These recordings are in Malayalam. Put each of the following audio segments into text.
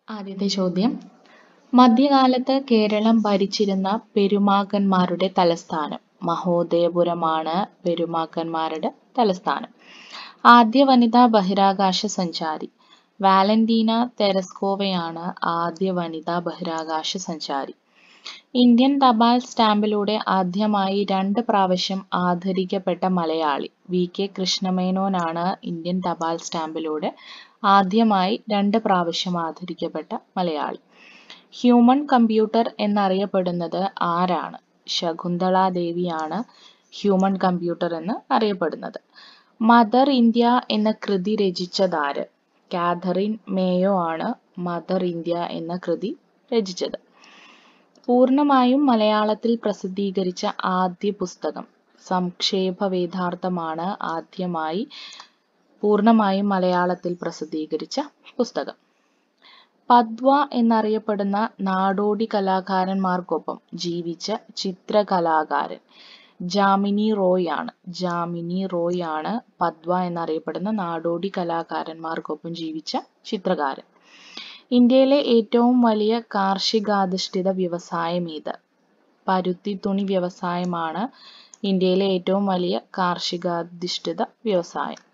ആദ്യത്തെ ചോദ്യം മധ്യകാലത്ത് കേരളം ഭരിച്ചിരുന്ന പെരുമാക്കന്മാരുടെ തലസ്ഥാനം മഹോദയപുരമാണ് പെരുമാക്കന്മാരുടെ തലസ്ഥാനം ആദ്യ വനിതാ ബഹിരാകാശ സഞ്ചാരി വാലന്റീന തെരസ്കോവയാണ് ആദ്യ വനിതാ ബഹിരാകാശ സഞ്ചാരി ഇന്ത്യൻ തപാൽ സ്റ്റാമ്പിലൂടെ ആദ്യമായി രണ്ട് പ്രാവശ്യം ആദരിക്കപ്പെട്ട മലയാളി വി കെ കൃഷ്ണമേനോനാണ് ഇന്ത്യൻ തപാൽ സ്റ്റാമ്പിലൂടെ ആദ്യമായി രണ്ട് പ്രാവശ്യം ആദരിക്കപ്പെട്ട മലയാളി ഹ്യൂമൻ കമ്പ്യൂട്ടർ എന്നറിയപ്പെടുന്നത് ആരാണ് ശകുന്തള ദേവിയാണ് ഹ്യൂമൻ കമ്പ്യൂട്ടർ എന്ന് അറിയപ്പെടുന്നത് മദർ ഇന്ത്യ എന്ന കൃതി രചിച്ചതാര് കാഥറിൻ മേയോ ആണ് മദർ ഇന്ത്യ എന്ന കൃതി രചിച്ചത് പൂർണ്ണമായും മലയാളത്തിൽ പ്രസിദ്ധീകരിച്ച ആദ്യ പുസ്തകം സംക്ഷേപ വേദാർത്ഥമാണ് ആദ്യമായി പൂർണ്ണമായും മലയാളത്തിൽ പ്രസിദ്ധീകരിച്ച പുസ്തകം പദ്വ എന്നറിയപ്പെടുന്ന നാടോടി കലാകാരന്മാർക്കൊപ്പം ജീവിച്ച ചിത്രകലാകാരൻ ജാമിനി റോയ് ആണ് ജാമിനി റോയ് ആണ് പദ്വ എന്നറിയപ്പെടുന്ന നാടോടി കലാകാരന്മാർക്കൊപ്പം ജീവിച്ച ചിത്രകാരൻ ഇന്ത്യയിലെ ഏറ്റവും വലിയ കാർഷികാധിഷ്ഠിത വ്യവസായം ഏത് പരുത്തി തുണി വ്യവസായമാണ് ഇന്ത്യയിലെ ഏറ്റവും വലിയ കാർഷികാധിഷ്ഠിത വ്യവസായം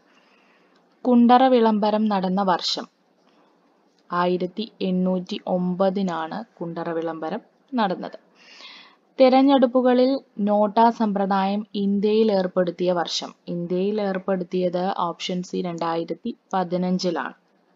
കുണ്ടറ വിളംബരം നടന്ന വർഷം ആയിരത്തി എണ്ണൂറ്റി ഒമ്പതിനാണ് കുണ്ടറ വിളംബരം നടന്നത് തിരഞ്ഞെടുപ്പുകളിൽ നോട്ട സമ്പ്രദായം ഇന്ത്യയിൽ ഏർപ്പെടുത്തിയ വർഷം ഇന്ത്യയിൽ ഏർപ്പെടുത്തിയത് ഓപ്ഷൻ സി രണ്ടായിരത്തി പതിനഞ്ചിലാണ്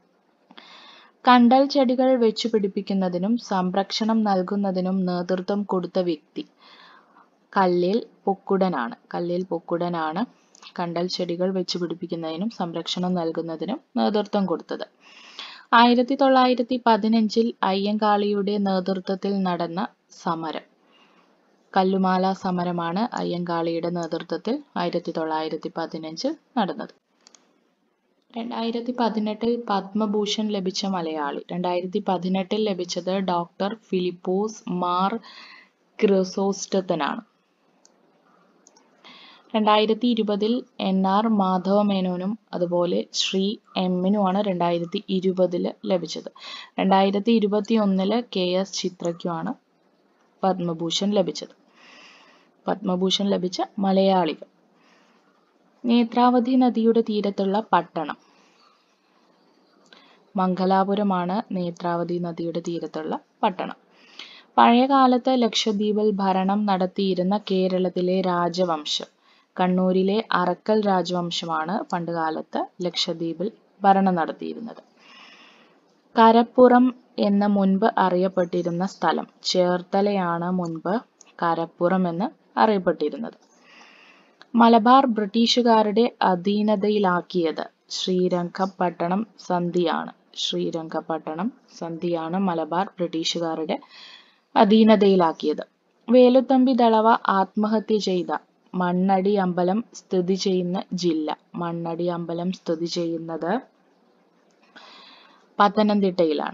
കണ്ടൽ ചെടികൾ വെച്ചു പിടിപ്പിക്കുന്നതിനും സംരക്ഷണം നൽകുന്നതിനും നേതൃത്വം കൊടുത്ത വ്യക്തി കല്ലിൽ പൊക്കുടനാണ് കല്ലിൽ പൊക്കുടനാണ് കണ്ടൽ ചെടികൾ വെച്ചു പിടിപ്പിക്കുന്നതിനും സംരക്ഷണം നൽകുന്നതിനും നേതൃത്വം കൊടുത്തത് ആയിരത്തി തൊള്ളായിരത്തി പതിനഞ്ചിൽ അയ്യങ്കാളിയുടെ നേതൃത്വത്തിൽ നടന്ന സമരം കല്ലുമാല സമരമാണ് അയ്യങ്കാളിയുടെ നേതൃത്വത്തിൽ ആയിരത്തി തൊള്ളായിരത്തി പതിനഞ്ചിൽ നടന്നത് രണ്ടായിരത്തി പതിനെട്ടിൽ പത്മഭൂഷൺ ലഭിച്ച മലയാളി രണ്ടായിരത്തി പതിനെട്ടിൽ ലഭിച്ചത് ഡോക്ടർ ഫിലിപ്പോസ് മാർ ക്രിസോസ്റ്റത്തിനാണ് രണ്ടായിരത്തി ഇരുപതിൽ എൻ ആർ മാധവമേനോനും അതുപോലെ ശ്രീ എമ്മിനുമാണ് രണ്ടായിരത്തി ഇരുപതിൽ ലഭിച്ചത് രണ്ടായിരത്തി ഇരുപത്തി ഒന്നില് കെ എസ് ചിത്രയ്ക്കുമാണ് പത്മഭൂഷൺ ലഭിച്ചത് പത്മഭൂഷൺ ലഭിച്ച മലയാളികൾ നേത്രാവതി നദിയുടെ തീരത്തുള്ള പട്ടണം മംഗലാപുരമാണ് നേത്രാവതി നദിയുടെ തീരത്തുള്ള പട്ടണം പഴയകാലത്ത് ലക്ഷദ്വീപിൽ ഭരണം നടത്തിയിരുന്ന കേരളത്തിലെ രാജവംശം കണ്ണൂരിലെ അറക്കൽ രാജവംശമാണ് പണ്ടുകാലത്ത് ലക്ഷദ്വീപിൽ ഭരണം നടത്തിയിരുന്നത് കരപ്പുറം എന്ന മുൻപ് അറിയപ്പെട്ടിരുന്ന സ്ഥലം ചേർത്തലയാണ് മുൻപ് കരപ്പുറം എന്ന് അറിയപ്പെട്ടിരുന്നത് മലബാർ ബ്രിട്ടീഷുകാരുടെ അധീനതയിലാക്കിയത് ശ്രീരംഗപട്ടണം സന്ധിയാണ് ശ്രീരംഗപട്ടണം സന്ധിയാണ് മലബാർ ബ്രിട്ടീഷുകാരുടെ അധീനതയിലാക്കിയത് വേലുത്തമ്പി ദളവ ആത്മഹത്യ ചെയ്ത മണ്ണടി അമ്പലം സ്ഥിതി ചെയ്യുന്ന ജില്ല മണ്ണടി അമ്പലം സ്ഥിതി ചെയ്യുന്നത് പത്തനംതിട്ടയിലാണ്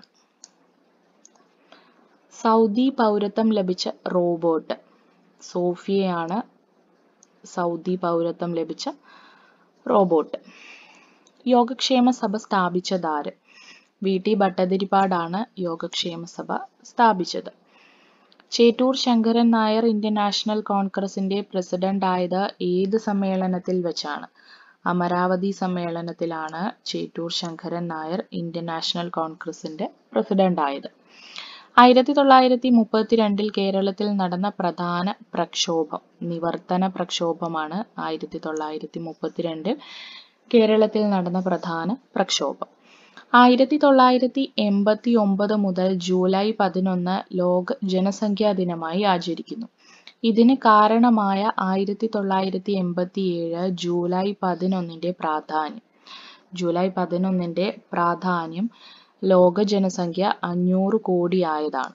സൗദി പൗരത്വം ലഭിച്ച റോബോട്ട് സോഫിയയാണ് സൗദി പൗരത്വം ലഭിച്ച റോബോട്ട് യോഗക്ഷേമ സഭ സ്ഥാപിച്ചതാര് വി ടി ഭട്ടതിരിപ്പാടാണ് യോഗക്ഷേമ സഭ സ്ഥാപിച്ചത് ചേറ്റൂർ ശങ്കരൻ നായർ ഇന്ത്യൻ നാഷണൽ കോൺഗ്രസിന്റെ പ്രസിഡന്റ് ആയത് ഏത് സമ്മേളനത്തിൽ വെച്ചാണ് അമരാവതി സമ്മേളനത്തിലാണ് ചേറ്റൂർ ശങ്കരൻ നായർ ഇന്ത്യൻ നാഷണൽ കോൺഗ്രസിന്റെ പ്രസിഡന്റ് ആയത് ആയിരത്തി തൊള്ളായിരത്തി മുപ്പത്തിരണ്ടിൽ കേരളത്തിൽ നടന്ന പ്രധാന പ്രക്ഷോഭം നിവർത്തന പ്രക്ഷോഭമാണ് ആയിരത്തി തൊള്ളായിരത്തി മുപ്പത്തിരണ്ടിൽ കേരളത്തിൽ നടന്ന പ്രധാന പ്രക്ഷോഭം ആയിരത്തി തൊള്ളായിരത്തി എൺപത്തി ഒമ്പത് മുതൽ ജൂലൈ പതിനൊന്ന് ലോക ജനസംഖ്യാ ദിനമായി ആചരിക്കുന്നു ഇതിന് കാരണമായ ആയിരത്തി തൊള്ളായിരത്തി എൺപത്തി ഏഴ് ജൂലൈ പതിനൊന്നിന്റെ പ്രാധാന്യം ജൂലൈ പതിനൊന്നിന്റെ പ്രാധാന്യം ലോക ജനസംഖ്യ അഞ്ഞൂറ് കോടിയായതാണ്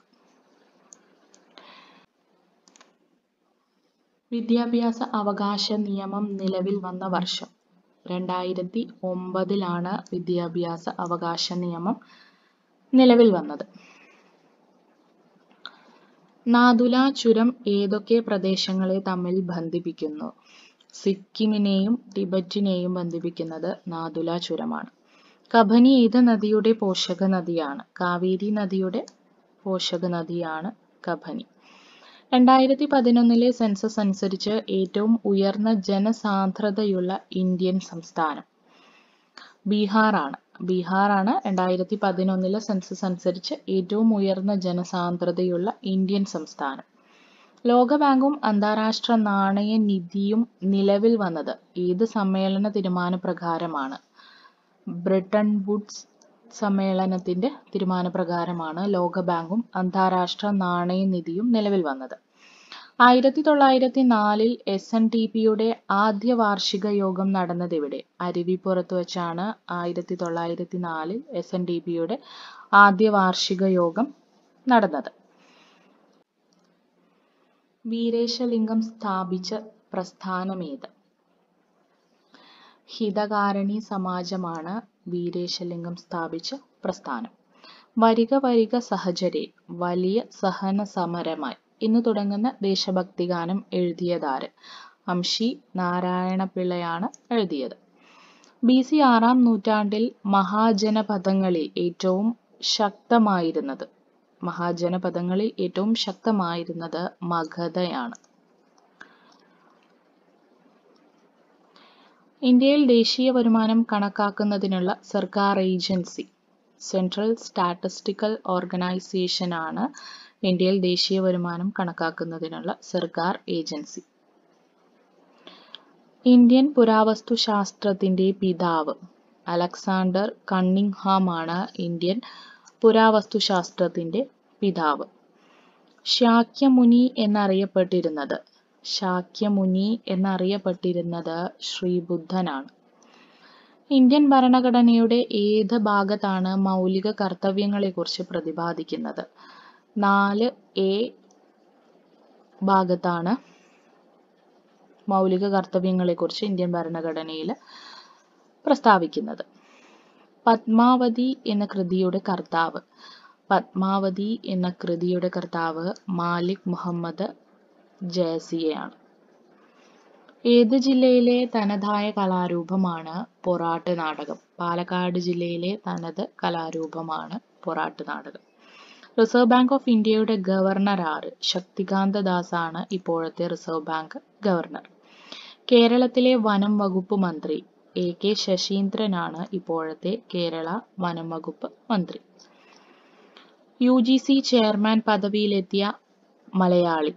വിദ്യാഭ്യാസ അവകാശ നിയമം നിലവിൽ വന്ന വർഷം രണ്ടായിരത്തി ഒമ്പതിലാണ് വിദ്യാഭ്യാസ അവകാശ നിയമം നിലവിൽ വന്നത് നാഥുല ചുരം ഏതൊക്കെ പ്രദേശങ്ങളെ തമ്മിൽ ബന്ധിപ്പിക്കുന്നു സിക്കിമിനെയും ടിബറ്റിനെയും ബന്ധിപ്പിക്കുന്നത് നാഥുല ചുരമാണ് കബനി ഏത് നദിയുടെ പോഷക നദിയാണ് കാവേരി നദിയുടെ പോഷക നദിയാണ് കബനി രണ്ടായിരത്തി പതിനൊന്നിലെ സെൻസസ് അനുസരിച്ച് ഏറ്റവും ഉയർന്ന ജനസാന്ദ്രതയുള്ള ഇന്ത്യൻ സംസ്ഥാനം ബീഹാറാണ് ബീഹാറാണ് രണ്ടായിരത്തി പതിനൊന്നിലെ സെൻസസ് അനുസരിച്ച് ഏറ്റവും ഉയർന്ന ജനസാന്ദ്രതയുള്ള ഇന്ത്യൻ സംസ്ഥാനം ലോകബാങ്കും അന്താരാഷ്ട്ര നാണയ നിധിയും നിലവിൽ വന്നത് ഏത് സമ്മേളന തീരുമാനപ്രകാരമാണ് ബ്രിട്ടൻ വുഡ്സ് സമ്മേളനത്തിന്റെ തീരുമാനപ്രകാരമാണ് ലോകബാങ്കും അന്താരാഷ്ട്ര നാണയ നിധിയും നിലവിൽ വന്നത് ആയിരത്തി തൊള്ളായിരത്തി നാലിൽ എസ് എൻ ടി പിയുടെ ആദ്യ വാർഷിക യോഗം നടന്നതെവിടെ അരുവിപ്പുറത്ത് വെച്ചാണ് ആയിരത്തി തൊള്ളായിരത്തി നാലിൽ എസ് എൻ ടി പിയുടെ ആദ്യ വാർഷിക യോഗം നടന്നത് വീരേശലിംഗം സ്ഥാപിച്ച പ്രസ്ഥാനമേത് ഹിതകാരണി സമാജമാണ് വീരേശലിംഗം സ്ഥാപിച്ച പ്രസ്ഥാനം വരിക വരിക സഹചരെ വലിയ സഹന സമരമായി എന്ന് തുടങ്ങുന്ന ദേശഭക്തി ഗാനം എഴുതിയതാര് അംഷി നാരായണപിള്ളയാണ് എഴുതിയത് ബി സി ആറാം നൂറ്റാണ്ടിൽ മഹാജനപദങ്ങളിൽ ഏറ്റവും ശക്തമായിരുന്നത് മഹാജനപദങ്ങളിൽ ഏറ്റവും ശക്തമായിരുന്നത് മഗധയാണ് ഇന്ത്യയിൽ ദേശീയ വരുമാനം കണക്കാക്കുന്നതിനുള്ള സർക്കാർ ഏജൻസി സെൻട്രൽ സ്റ്റാറ്റിസ്റ്റിക്കൽ ഓർഗനൈസേഷൻ ആണ് ഇന്ത്യയിൽ ദേശീയ വരുമാനം കണക്കാക്കുന്നതിനുള്ള സർക്കാർ ഏജൻസി ഇന്ത്യൻ പുരാവസ്തു ശാസ്ത്രത്തിന്റെ പിതാവ് അലക്സാണ്ടർ കണ്ണിംഗ്ഹാം ആണ് ഇന്ത്യൻ പുരാവസ്തു ശാസ്ത്രത്തിന്റെ പിതാവ് ശാക്യമുനി എന്നറിയപ്പെട്ടിരുന്നത് ശാക്യമുനി എന്നറിയപ്പെട്ടിരുന്നത് ശ്രീബുദ്ധനാണ് ഇന്ത്യൻ ഭരണഘടനയുടെ ഏത് ഭാഗത്താണ് മൗലിക കർത്തവ്യങ്ങളെക്കുറിച്ച് പ്രതിപാദിക്കുന്നത് നാല് എ ഭാഗത്താണ് മൗലിക കർത്തവ്യങ്ങളെക്കുറിച്ച് ഇന്ത്യൻ ഭരണഘടനയിൽ പ്രസ്താവിക്കുന്നത് പത്മാവതി എന്ന കൃതിയുടെ കർത്താവ് പത്മാവതി എന്ന കൃതിയുടെ കർത്താവ് മാലിക് മുഹമ്മദ് ജയസിയാണ് ഏത് ജില്ലയിലെ തനതായ കലാരൂപമാണ് പൊറാട്ട് നാടകം പാലക്കാട് ജില്ലയിലെ തനത് കലാരൂപമാണ് Porattu Nadakam reserve bank of ഇന്ത്യയുടെ ഗവർണർ ആര് ശക്തികാന്ത ദാസ് ആണ് ഇപ്പോഴത്തെ റിസർവ് ബാങ്ക് ഗവർണർ കേരളത്തിലെ വനം വകുപ്പ് മന്ത്രി എ കെ ശശീന്ദ്രനാണ് ഇപ്പോഴത്തെ കേരള വനം വകുപ്പ് മന്ത്രി യു ജി സി ചെയർമാൻ പദവിയിലെത്തിയ മലയാളി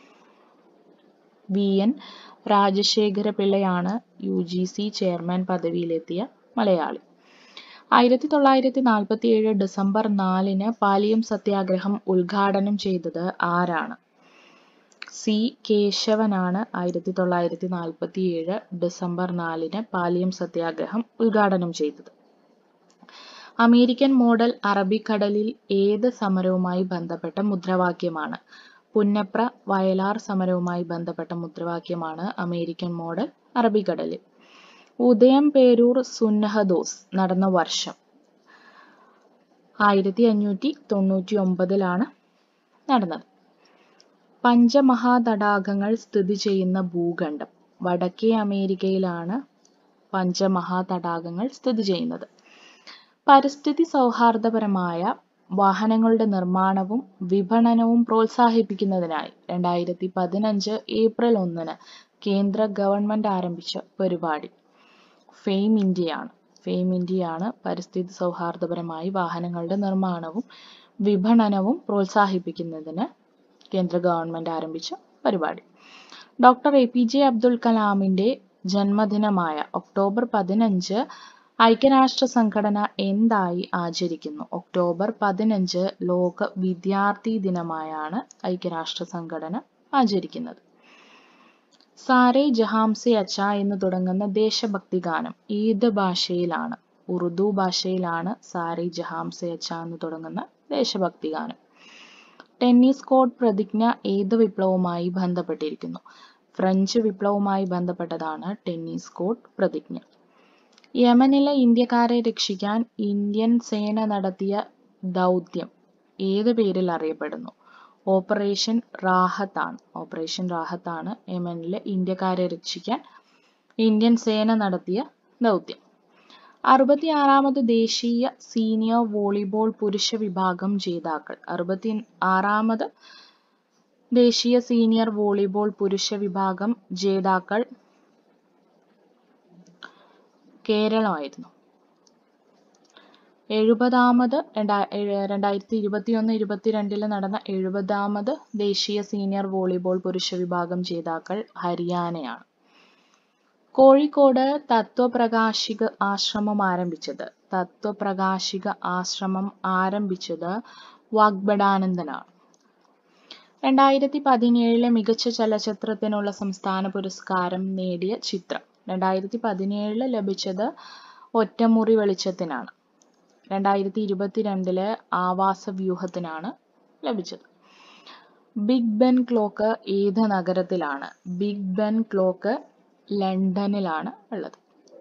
വി എൻ രാജശേഖര പിള്ളയാണ് യു ജി സി ചെയർമാൻ പദവിയിലെത്തിയ മലയാളി ആയിരത്തി തൊള്ളായിരത്തി നാൽപ്പത്തി ഏഴ് ഡിസംബർ നാലിന് പാലിയം സത്യാഗ്രഹം ഉദ്ഘാടനം ചെയ്തത് ആരാണ് സി കേശവനാണ് ആയിരത്തി തൊള്ളായിരത്തി നാൽപ്പത്തി ഏഴ് ഡിസംബർ നാലിന് പാലിയം സത്യാഗ്രഹം ഉദ്ഘാടനം ചെയ്തത് അമേരിക്കൻ മോഡൽ അറബിക്കടലിൽ ഏത് സമരവുമായി ബന്ധപ്പെട്ട മുദ്രാവാക്യമാണ് പുന്നപ്ര വയലാർ സമരവുമായി ബന്ധപ്പെട്ട മുദ്രാവാക്യമാണ് അമേരിക്കൻ മോഡൽ അറബിക്കടലിൽ ഉദയം പേരൂർ സുന്നഹദോസ് നടന്ന വർഷം ആയിരത്തി അഞ്ഞൂറ്റി തൊണ്ണൂറ്റി ഒമ്പതിലാണ് നടന്നത് പഞ്ചമഹാതടാകങ്ങൾ സ്ഥിതി ചെയ്യുന്ന ഭൂഖണ്ഡം വടക്കേ അമേരിക്കയിലാണ് പഞ്ചമഹാതടാകങ്ങൾ സ്ഥിതി ചെയ്യുന്നത് പരിസ്ഥിതി സൗഹാർദ്ദപരമായ വാഹനങ്ങളുടെ നിർമ്മാണവും വിപണനവും പ്രോത്സാഹിപ്പിക്കുന്നതിനായി രണ്ടായിരത്തി പതിനഞ്ച് ഏപ്രിൽ ഒന്നിന് കേന്ദ്ര ഗവൺമെന്റ് ആരംഭിച്ച പരിപാടി ഫെയിം ഇന്ത്യയാണ് ഫെയിം ഇന്ത്യയാണ് പരിസ്ഥിതി സൗഹാർദ്ദപരമായി വാഹനങ്ങളുടെ നിർമ്മാണവും വിപണനവും പ്രോത്സാഹിപ്പിക്കുന്നതിന് കേന്ദ്ര ഗവൺമെന്റ് ആരംഭിച്ച പരിപാടി doctor A P J Abdul കലാമിന്റെ ജന്മദിനമായ ഒക്ടോബർ പതിനഞ്ച് ഐക്യരാഷ്ട്ര സംഘടന എന്തായി ആചരിക്കുന്നു ഒക്ടോബർ പതിനഞ്ച് ലോക വിദ്യാർത്ഥി ദിനമായാണ് ഐക്യരാഷ്ട്ര സംഘടന ആചരിക്കുന്നത് സാരേ ജഹാംസെ അച്ച എന്ന് തുടങ്ങുന്ന ദേശഭക്തി ഗാനം ഏത് ഭാഷയിലാണ് ഉറുദു ഭാഷയിലാണ് സാരേ ജഹാംസെ അച്ച എന്ന് തുടങ്ങുന്ന ദേശഭക്തി ഗാനം ടെന്നീസ് കോർട്ട് പ്രതിജ്ഞ ഏത് വിപ്ലവവുമായി ബന്ധപ്പെട്ടിരിക്കുന്നു ഫ്രഞ്ച് വിപ്ലവവുമായി ബന്ധപ്പെട്ടതാണ് ടെന്നീസ് കോർട്ട് പ്രതിജ്ഞ യമനിലെ ഇന്ത്യക്കാരെ രക്ഷിക്കാൻ ഇന്ത്യൻ സേന നടത്തിയ ദൗത്യം ഏത് പേരിൽ അറിയപ്പെടുന്നു ഓപ്പറേഷൻ റാഹത്ത് ആണ് ഓപ്പറേഷൻ റാഹത്ത് ആണ് യമനിലെ ഇന്ത്യക്കാരെ രക്ഷിക്കാൻ ഇന്ത്യൻ സേന നടത്തിയ ദൗത്യം അറുപത്തിയാറാമത് ദേശീയ സീനിയർ വോളിബോൾ പുരുഷ വിഭാഗം ജേതാക്കൾ അറുപത്തി ആറാമത് ദേശീയ സീനിയർ വോളിബോൾ പുരുഷ വിഭാഗം ജേതാക്കൾ കേരളമായിരുന്നു എഴുപതാമത് രണ്ടാ എഴ- രണ്ടായിരത്തി ഇരുപത്തിയൊന്ന് ഇരുപത്തിരണ്ടിൽ നടന്ന എഴുപതാമത് ദേശീയ സീനിയർ വോളിബോൾ പുരുഷ വിഭാഗം ജേതാക്കൾ ഹരിയാനയാണ് കോഴിക്കോട് തത്വപ്രകാശിക ആശ്രമം ആരംഭിച്ചത് തത്വപ്രകാശിക ആശ്രമം ആരംഭിച്ചത് വാഗ്ബടാനന്ദനാണ് രണ്ടായിരത്തി പതിനേഴിലെ മികച്ച ചലച്ചിത്രത്തിനുള്ള സംസ്ഥാന പുരസ്കാരം നേടിയ ചിത്രം രണ്ടായിരത്തി പതിനേഴില് ലഭിച്ചത് ഒറ്റമുറി വെളിച്ചത്തിനാണ് രണ്ടായിരത്തി ഇരുപത്തിരണ്ടില് ആവാസ വ്യൂഹത്തിനാണ് ലഭിച്ചത് ബിഗ് ബെൻ ക്ലോക്ക് ഏത് നഗരത്തിലാണ് ബിഗ് ബെൻ ക്ലോക്ക് ലണ്ടനിലാണ് ഉള്ളത്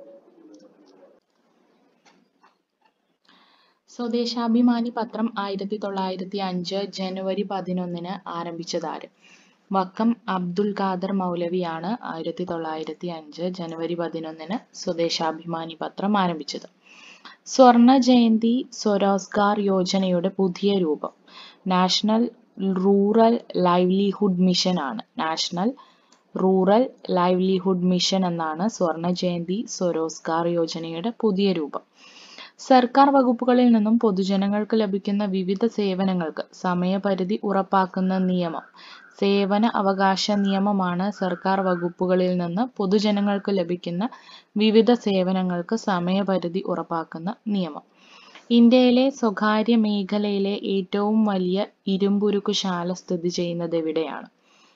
സ്വദേശാഭിമാനി പത്രം ആയിരത്തി തൊള്ളായിരത്തി അഞ്ച് ജനുവരി പതിനൊന്നിന് ആരംഭിച്ചതാര് വക്കം അബ്ദുൽ ഖാദർ മൗലവിയാണ് ആയിരത്തി തൊള്ളായിരത്തി അഞ്ച് ജനുവരി പതിനൊന്നിന് സ്വദേശാഭിമാനി പത്രം ആരംഭിച്ചത് സ്വർണ ജയന്തി സ്വരോസ്ഗാർ യോജനയുടെ പുതിയ രൂപം നാഷണൽ റൂറൽ ലൈവ്ലിഹുഡ് മിഷൻ ആണ് നാഷണൽ റൂറൽ ലൈവ്ലിഹുഡ് മിഷൻ എന്നാണ് സ്വർണ ജയന്തി സ്വരോസ്ഗാർ യോജനയുടെ പുതിയ രൂപം സർക്കാർ വകുപ്പുകളിൽ നിന്നും പൊതുജനങ്ങൾക്ക് ലഭിക്കുന്ന വിവിധ സേവനങ്ങൾക്ക് സമയപരിധി ഉറപ്പാക്കുന്ന നിയമം സേവന അവകാശ നിയമമാണ് സർക്കാർ വകുപ്പുകളിൽ നിന്ന് പൊതുജനങ്ങൾക്ക് ലഭിക്കുന്ന വിവിധ സേവനങ്ങൾക്ക് സമയപരിധി ഉറപ്പാക്കുന്ന നിയമം ഇന്ത്യയിലെ സ്വകാര്യ മേഖലയിലെ ഏറ്റവും വലിയ ഇരുമ്പുരുക്കുശാല സ്ഥിതി ചെയ്യുന്നത് എവിടെയാണ്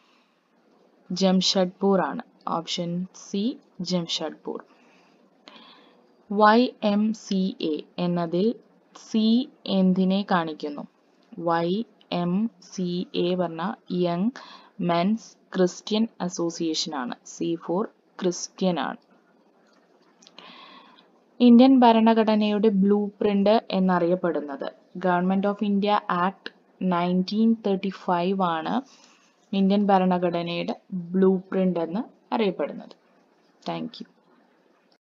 ജംഷഡ്പൂർ ആണ് option C Jamshedpur Y M C A എന്നതിൽ സി എന്തിനെ കാണിക്കുന്നു വൈ എം സി എ പറഞ്ഞ യങ് മെൻസ് ക്രിസ്ത്യൻ അസോസിയേഷൻ ആണ് സി ഫോർ ക്രിസ്ത്യൻ ആണ് ഇന്ത്യൻ ഭരണഘടനയുടെ ബ്ലൂ പ്രിന്റ് എന്നറിയപ്പെടുന്നത് Government of India Act nineteen thirty five ആണ് ഇന്ത്യൻ ഭരണഘടനയുടെ ബ്ലൂ പ്രിന്റ് എന്ന് അറിയപ്പെടുന്നത് താങ്ക് യു